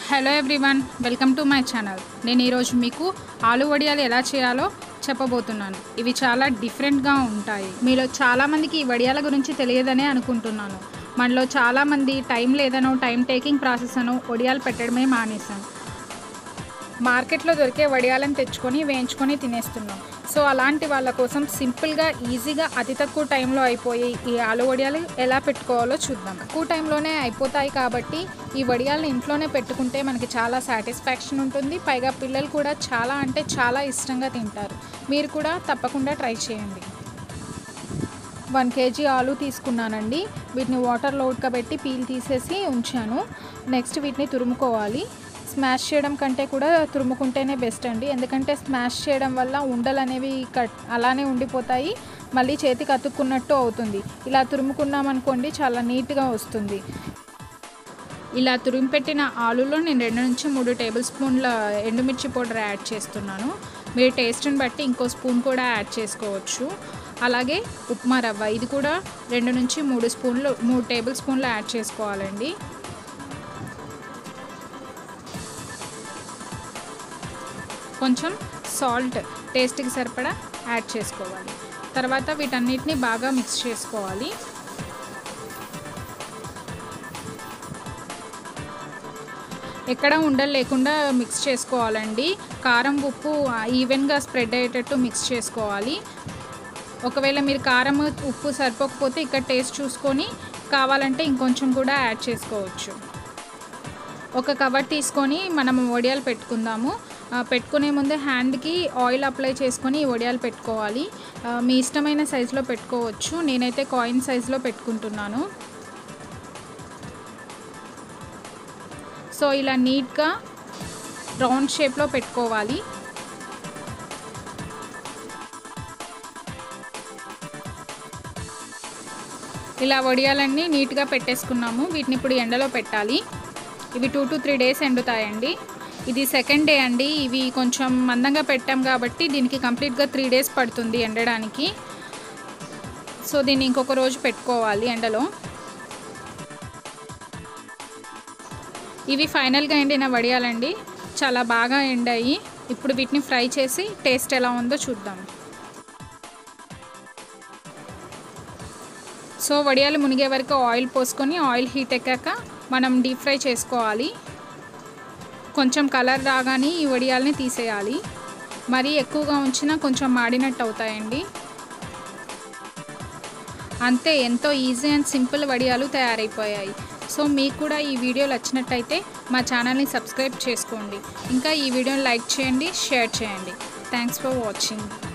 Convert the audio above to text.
hello everyone welcome to my channel నేను ఈరోజు మీకు ఆలు వడియాలు ఎలా చేయాలో చెప్పబోతున్నాను ఇవి చాలా డిఫరెంట్గా ఉంటాయి మీలో చాలామందికి ఈ వడియాల గురించి తెలియదనే అనుకుంటున్నాను మనలో చాలామంది టైం లేదనో టైం టేకింగ్ ప్రాసెస్ అనో వడియాలు పెట్టడమే మానేసాం మార్కెట్లో దొరికే వడియాలను తెచ్చుకొని వేయించుకొని తినేస్తున్నాం సో అలాంటి వాళ్ళ కోసం సింపుల్గా ఈజీగా అతి తక్కువ టైంలో అయిపోయి ఈ ఆలు వడియాలు ఎలా పెట్టుకోవాలో చూద్దాం తక్కువ టైంలోనే అయిపోతాయి కాబట్టి ఈ వడియాలను ఇంట్లోనే పెట్టుకుంటే మనకి చాలా సాటిస్ఫాక్షన్ ఉంటుంది పైగా పిల్లలు కూడా చాలా అంటే చాలా ఇష్టంగా తింటారు మీరు కూడా తప్పకుండా ట్రై చేయండి వన్ కేజీ ఆలు తీసుకున్నానండి వీటిని వాటర్లో ఉడకబెట్టి పీల్ తీసేసి ఉంచాను నెక్స్ట్ వీటిని తురుముకోవాలి స్మాష్ చేయడం కంటే కూడా తురుముకుంటేనే బెస్ట్ అండి ఎందుకంటే స్మాష్ చేయడం వల్ల ఉండలు అనేవి కట్ అలానే ఉండిపోతాయి మళ్ళీ చేతికి అతుక్కున్నట్టు అవుతుంది ఇలా తురుముకున్నాం అనుకోండి చాలా నీట్గా వస్తుంది ఇలా తురిమి పెట్టిన ఆలులో నేను రెండు నుంచి మూడు టేబుల్ స్పూన్ల ఎండుమిర్చి పౌడర్ యాడ్ చేస్తున్నాను మీ టేస్ట్ని బట్టి ఇంకో స్పూన్ కూడా యాడ్ చేసుకోవచ్చు అలాగే ఉప్మా రవ్వ ఇది కూడా రెండు నుంచి మూడు స్పూన్లు మూడు టేబుల్ స్పూన్లు యాడ్ చేసుకోవాలండి కొంచెం సాల్ట్ టేస్ట్కి సరిపడా యాడ్ చేసుకోవాలి తర్వాత వీటన్నిటిని బాగా మిక్స్ చేసుకోవాలి ఎక్కడ ఉండలు లేకుండా మిక్స్ చేసుకోవాలండి కారం ఉప్పు ఈవెన్గా స్ప్రెడ్ అయ్యేటట్టు మిక్స్ చేసుకోవాలి ఒకవేళ మీరు కారం ఉప్పు సరిపోకపోతే ఇక్కడ టేస్ట్ చూసుకొని కావాలంటే ఇంకొంచెం కూడా యాడ్ చేసుకోవచ్చు ఒక కవర్ తీసుకొని మనం వడియాలు పెట్టుకుందాము పెట్టుకునే ముందే హ్యాండ్కి ఆయిల్ అప్లై చేసుకొని ఈ వడియాలు పెట్టుకోవాలి మీ ఇష్టమైన సైజులో పెట్టుకోవచ్చు నేనైతే కాయిన్ సైజులో పెట్టుకుంటున్నాను సో ఇలా నీట్గా రౌండ్ షేప్లో పెట్టుకోవాలి ఇలా వడియాలన్నీ నీట్గా పెట్టేసుకున్నాము వీటిని ఇప్పుడు ఎండలో పెట్టాలి ఇవి టూ టు త్రీ డేస్ ఎండుతాయండి ఇది సెకండ్ డే అండి ఇవి కొంచెం మందంగా పెట్టాం కాబట్టి దీనికి కంప్లీట్గా త్రీ డేస్ పడుతుంది ఎండడానికి సో దీన్ని ఇంకొక రోజు పెట్టుకోవాలి ఎండలో ఇవి ఫైనల్గా ఎండిన వడియాలండి చాలా బాగా ఎండాయి ఇప్పుడు వీటిని ఫ్రై చేసి టేస్ట్ ఎలా ఉందో చూద్దాం సో వడియాలు మునిగే వరకు ఆయిల్ పోసుకొని ఆయిల్ హీట్ ఎక్కాక మనం డీప్ ఫ్రై చేసుకోవాలి కొంచెం కలర్ రాగానే ఈ వడియాల్ని తీసేయాలి మరీ ఎక్కువగా ఉంచినా కొంచెం మాడినట్టు అవుతాయండి అంతే ఎంతో ఈజీ అండ్ సింపుల్ వడియాలు తయారైపోయాయి సో మీకు కూడా ఈ వీడియో నచ్చినట్టయితే మా ఛానల్ని సబ్స్క్రైబ్ చేసుకోండి ఇంకా ఈ వీడియోని లైక్ చేయండి షేర్ చేయండి థ్యాంక్స్ ఫర్ వాచింగ్